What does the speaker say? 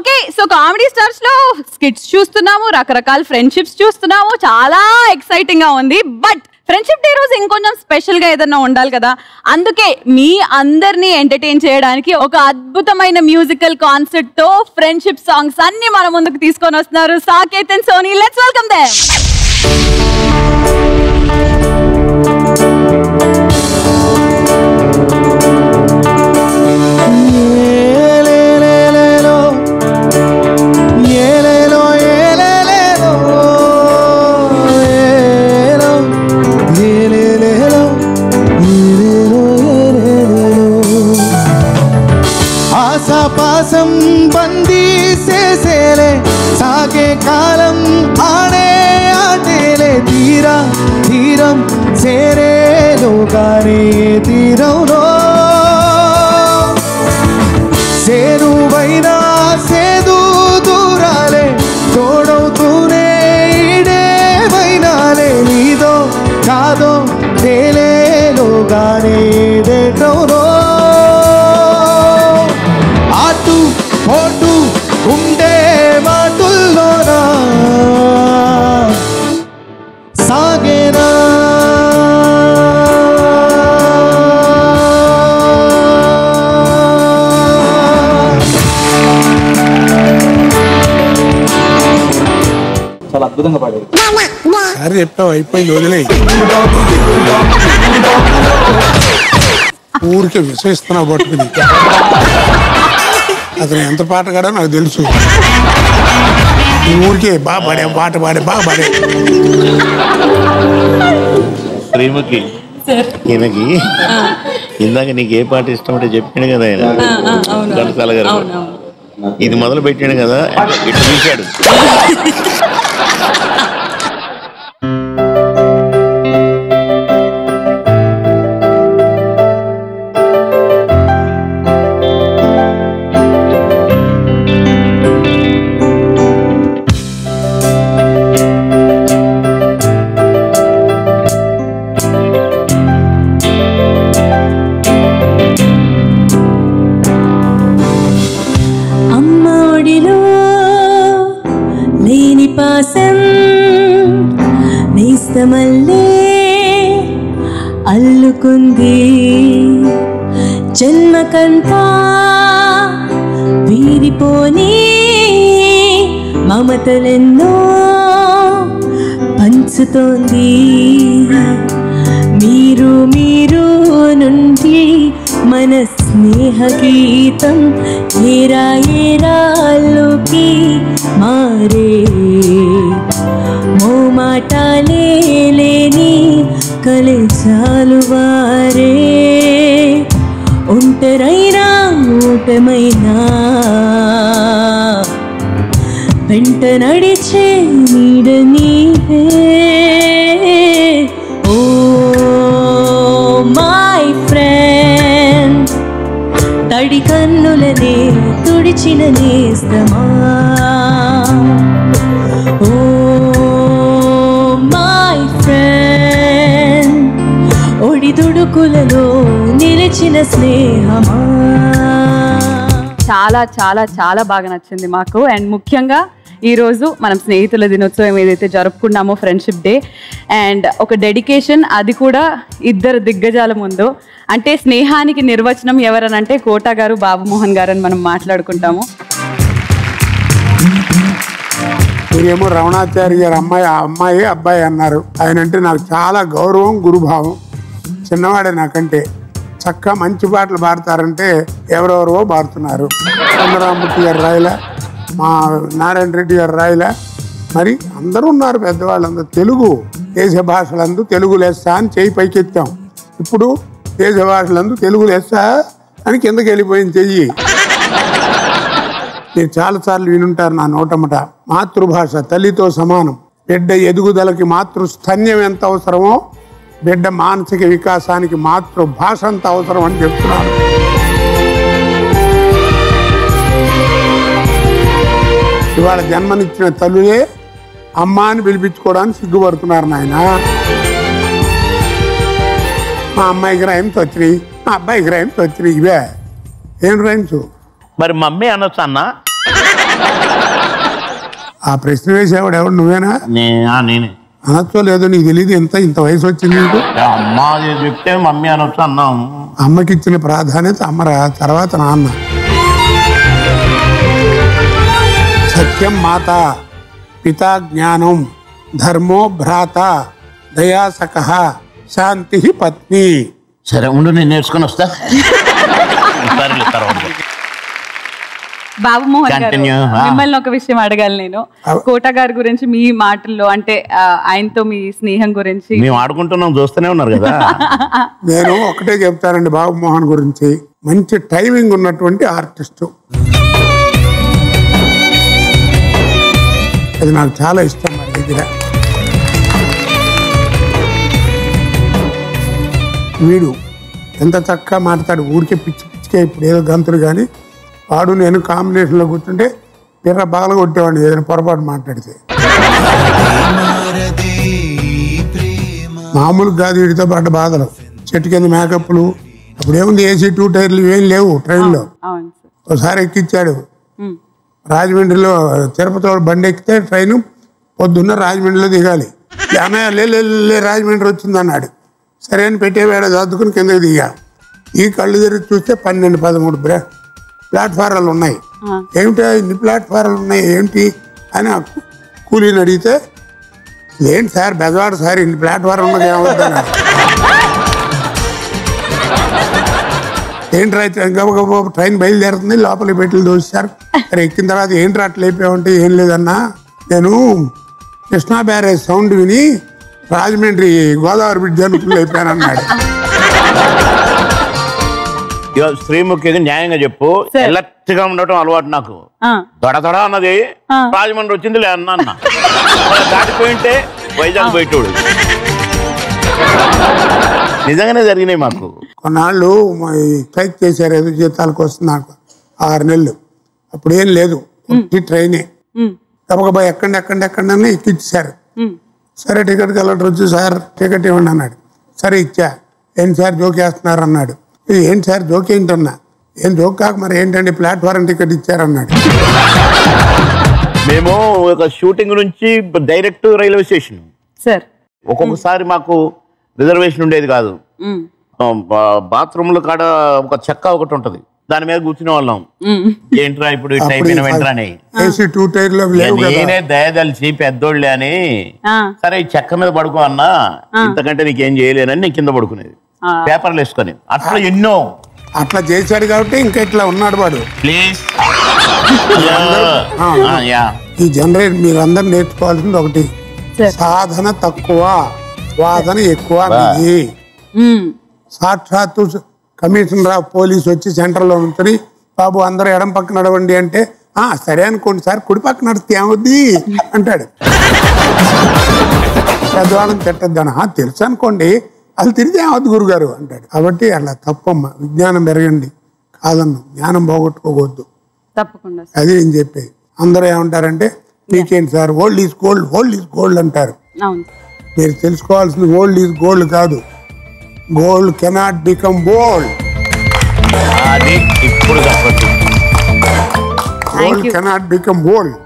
Okay so comedy stars లో skits చూస్తున్నాము రకరకాల ఫ్రెండ్షిప్స్ చూస్తున్నాము చాలా ఎక్సైటింగ్ గా ఉంది బట్ ఫ్రెండ్షిప్ డే రోజు ఇంకొంచెం స్పెషల్ గా ఏదన్నా ఉండాలి కదా అందుకే మీ అందరినీ ఎంటర్టైన్ చేయడానికి ఒక అద్భుతమైన మ్యూజికల్ కాన్సెప్ట్ తో ఫ్రెండ్షిప్ సాంగ్స్ అన్ని మన ముందుకు తీసుకొని వస్తున్నారు Saketh and Sony let's welcome them ఏలేలేలేలో, ఏలేలో, ఏలేలేలో, ఏలో, ఏలేలేలో, ఏలేలో, ఏలేలేలో. ఆశాపాసం బందీ చేసేలే సాగే కాలం ఆడే ఆటేలే తీరా తీరం చేరేలోగానే తీరంలో సేరువైనా సేదు దూరాలే తోడవుతూనే ఇడేవైనాలే నీదో కాదో తేలేలోగానే దేటవులో ఆటు పోటు ఉండే మాటుల్లోనా సాగేనా చాలా అద్భుతంగా పాడేది సరే చెప్పావు అయిపోయింది వదిలే ఊరికే విశ్వసిస్తున్నావు పట్టుకుని అతను ఎంత పాట కాడో నాకు తెలుసు ఊరికే బాగా పాడే పాట పాడే బాగా పాడే ప్రేమకి ఈయనకి ఇందాక నీకు ఏ పాట ఇష్టం అంటే చెప్పాడు కదా ఆయన ఘంటసాల గారు ఇది మొదలు పెట్టాడు కదా ఇటు తీశాడు అమ్మఒడిలో లేని పాసం నేస్తమల్లే అల్లుకుంది జన్మకంతా వీరిపోని మమతలెన్నో పంచుతోంది మీరు మీరు నుండి మన స్నేహ గీతం ఏరా ఏరాల్లోకి మారే మోమాటాలే లేని కలచాలు వారే ఒంటరైనా ఓటమైనా వెంట నడిచే నీడ నీవే ఓ మై ఫ్రెండ్ తడి కన్నులనే తుడిచిన నేస్తమా ఓ మై ఫ్రెండ్ ఒడిదుడుకులలో నిలిచిన స్నేహమా చాలా చాలా చాలా బాగా నచ్చింది మాకు అండ్ ముఖ్యంగా ఈరోజు మనం స్నేహితుల దినోత్సవం ఏదైతే జరుపుకున్నామో ఫ్రెండ్షిప్ డే అండ్ ఒక డెడికేషన్ అది కూడా ఇద్దరు దిగ్గజాల ముందు అంటే స్నేహానికి నిర్వచనం ఎవరనంటే కోట గారు బాబుమోహన్ గారు అని మనం మాట్లాడుకుంటాము మీరేమో రమణాచారి గారి అమ్మాయి ఆ అమ్మాయి అబ్బాయి అన్నారు ఆయన అంటే నాకు చాలా గౌరవం గురుభావం చిన్నవాడే నాకంటే చక్కగా మంచి పాటలు పాడతారంటే ఎవరెవరో పాడుతున్నారు చంద్రరామూర్తి గారు రాయలే మా నారాయణ రెడ్డి గారు రాయలే మరి అందరూ ఉన్నారు పెద్దవాళ్ళందరూ తెలుగు దేశ భాషలందు తెలుగు లెస్స అని చేయి పైకెత్తాం ఇప్పుడు దేశ భాషలందు తెలుగు లెస్స అని కిందకి వెళ్ళిపోయింది చెయ్యి మీరు చాలాసార్లు వినుంటారు నా నోటమట మాతృభాష తల్లితో సమానం బిడ్డ ఎదుగుదలకి మాతృస్థన్యం ఎంత అవసరమో బిడ్డ మానసిక వికాసానికి మాతృభాష అంత అవసరం అని చెప్తున్నాను ఇవాళ జన్మనిచ్చిన తల్లులే అమ్మ అని పిలిపించుకోవడానికి సిగ్గుపడుతున్నారు నాయన మా అమ్మాయికి రైమ్స్ వచ్చినాయి మా అబ్బాయికి రైమ్స్ వచ్చినాయి ఇవే ఏం రైమ్స్ మరి మమ్మీ అనొచ్చు అన్న ఆ ప్రశ్న వేసేవాడు ఎవడు నువ్వేనా నే ఆ, నేనే అనొచ్చో లేదో నీకు తెలియదు ఎంత ఇంత వయసు వచ్చింది నీకు అమ్మ అది చెప్తే మమ్మీ అనొచ్చు అన్నాం అమ్మకి ఇచ్చిన ప్రాధాన్యత అమ్మరా తర్వాత నాన్న సత్యం మాత పితా జ్ఞానం ధర్మో భ్రాత దయాసక శాంతి పత్ని సరే ఉండు నేను నేర్చుకొని వస్తా సరేలే తర్వాత బాబు మోహన్ గారు Continue, ah. మిమ్మల్ని ఒక విషయం అడగాలి నేను కోట గారి గురించి మీ మాటల్లో అంటే ఆ, ఆయనతో మీ స్నేహం గురించి మేము ఆడుకుంటున్నాం చూస్తూనే ఉన్నారు కదా నేను ఒకటే చెప్తానండి బాబు మోహన్ గురించి మంచి టైమింగ్ ఉన్నటువంటి ఆర్టిస్టు అది నాకు చాలా ఇష్టం మన దగ్గర వీడు ఎంత చక్కగా మాట్లాడు ఊరికే పిచ్చి పిచ్చికే ఇప్పుడు ఏదో గంతులు కానీ వాడు నేను కాంబినేషన్లో కూర్చుంటే పిర్ర బాగా కొట్టేవాడిని ఏదైనా పొరపాటు మాట్లాడితే మామూలు కాదు వీడితో పాటు బాధలు చెట్టు కింద మేకప్లు అప్పుడు ఏముంది ఏసీ టూ టైర్లు ఏం లేవు ట్రైన్లో అవును సార్ ఒకసారి ఎక్కిచ్చాడు ఉమ్, రాజమండ్రిలో తిరుపతి వాడు బండి ఎక్కితే ట్రైన్ పొద్దున్న రాజమండ్రిలో దిగాలి అన్నయ్య లే లే, లే, లే, రాజమండ్రి వచ్చింది అన్నాడు సరే అని పెట్టేవాడు చదువుకుని కిందకి దిగా ఈ కళ్ళు తిరిగి చూస్తే పన్నెండు పదమూడు బ్రా ప్లాట్ఫారాలు ఉన్నాయి ఆ. ఏమిటా ఇన్ని ప్లాట్ఫారాలు ఉన్నాయి ఏంటి అని ఆ కూ- కూలీని అడిగితే ఏంటి సార్ బెజవాడ సార్ ఇన్ని ప్లాట్ఫారం ఉన్నది ఏమవుతాను ఏంట్రా అయితే గబగబా ట్రైన్ బయలుదేరుతుంది లోపలికి పెట్టి దోశారు సరే ఎక్కిన తర్వాత ఏంట్రా అట్లా అయిపోయావంటే ఏం లేదన్నా నేను కృష్ణా బ్యారేజ్ సౌండ్ విని రాజమండ్రి గోదావరి బ్రిడ్జ్ అనుకుని అయిపోయాను అన్నాడు ఇగో శ్రీముఖిగా న్యాయంగా చెప్పు సరే. ఎలర్ట్ గా ఉండటం అలవాటు నాకు ఆ, దొడ దొడ అన్నది ఆ. రాజమండ్రి వచ్చింది లే అన్న అన్న మరి దాటిపోయింటే వైజాగ్ పోయేటోడు నిజంగానే జరిగినాయి మాకు కొన్నాళ్ళు మా ఈ స్ట్రైక్ చేశారు ఏదో జీతాల కోసం నాకు ఆరు నెలలు అప్పుడు ఏం లేదు ఒట్టి ట్రైనే ఉమ్, గబగబా ఎక్కండి ఎక్కండి ఎక్కండి అని ఎక్కిచ్చారు ఉమ్, సరే టికెట్ కలెక్టర్ వచ్చి సార్ టికెట్ ఇవ్వండి అన్నాడు సరే ఇచ్చా ఏంటి సార్ జోకేస్తున్నారు అన్నాడు "ఇది ఏంటి సార్ జోక్ ఏంటన్నా ఏం జోక్ కాక మరి ఏంటండి ప్లాట్ఫారం టికెట్ ఇచ్చారన్నాడు మేము ఒక షూటింగ్ నుంచి డైరెక్ట్ రైల్వే స్టేషన్ సార్ ఒక్కొక్కసారి మాకు రిజర్వేషన్ ఉండేది కాదు ఉమ్, బాత్రూమ్ల కాడ ఒక చెక్క ఒకటి ఉంటది దాని మీద కూర్చునే వాళ్ళం ఉమ్, ఏంట్రా ఇప్పుడు ఇట్లా అయిపోయిన వెంటనే ఏసీ టూ టైర్లో లేవు కదా నేనే దయదలిచి పెద్దోళ్ళే అని ఆ, సరే ఈ చెక్క మీద పడుకో అన్నా ఇంతకంటే నీకేం చేయలేనని నేను కింద పడుకునేది ఆ. పేపర్లు వేసుకొని అట్లా ఎన్నో అట్లా చేశాడు కాబట్టి ఇంకా ఇట్లా ఉన్నాడు వాడు ప్లీజ్ ఆ. యా ఈ జనరేట్ మీరందరూ నేర్చుకోవాల్సింది ఒకటి సార్ సాధన తక్కువ వాదన ఎక్కువ మీది ఉమ్, సాక్షాత్తు కమిషనర్ ఆఫ్ పోలీస్ వచ్చి సెంటర్లో ఉంటుంది బాబు అందరూ ఎడం పక్క నడవండి అంటే ఆ సరే అనుకోండి సార్ కుడి పక్క నడిస్తే ఏమవుద్ది అంటాడు పెద్దవాళ్ళని తిట్టద్దాను "ఆ, తెలుసు అనుకోండి అది తిరిగి ఏమవుద్ది గురుగారు అంటాడు కాబట్టి అలా తప్పమ్మ విజ్ఞానం పెరగండి కాదన్ను జ్ఞానం పోగొట్టుకోవద్దు తప్పకుండా సార్ అది నేను చెప్పేది అందరూ ఏమంటారంటే మీకేంటి sir old is gold old is gold అంటారు అవును మీరు తెలుసుకోవాల్సింది ఓల్డ్ ఈజ్ గోల్డ్ కాదు గోల్డ్ కెనాట్ బికమ్ గోల్డ్ అది ఇప్పుడు చెప్పచ్చు గోల్డ్ కెనాట్ బికమ్ గోల్డ్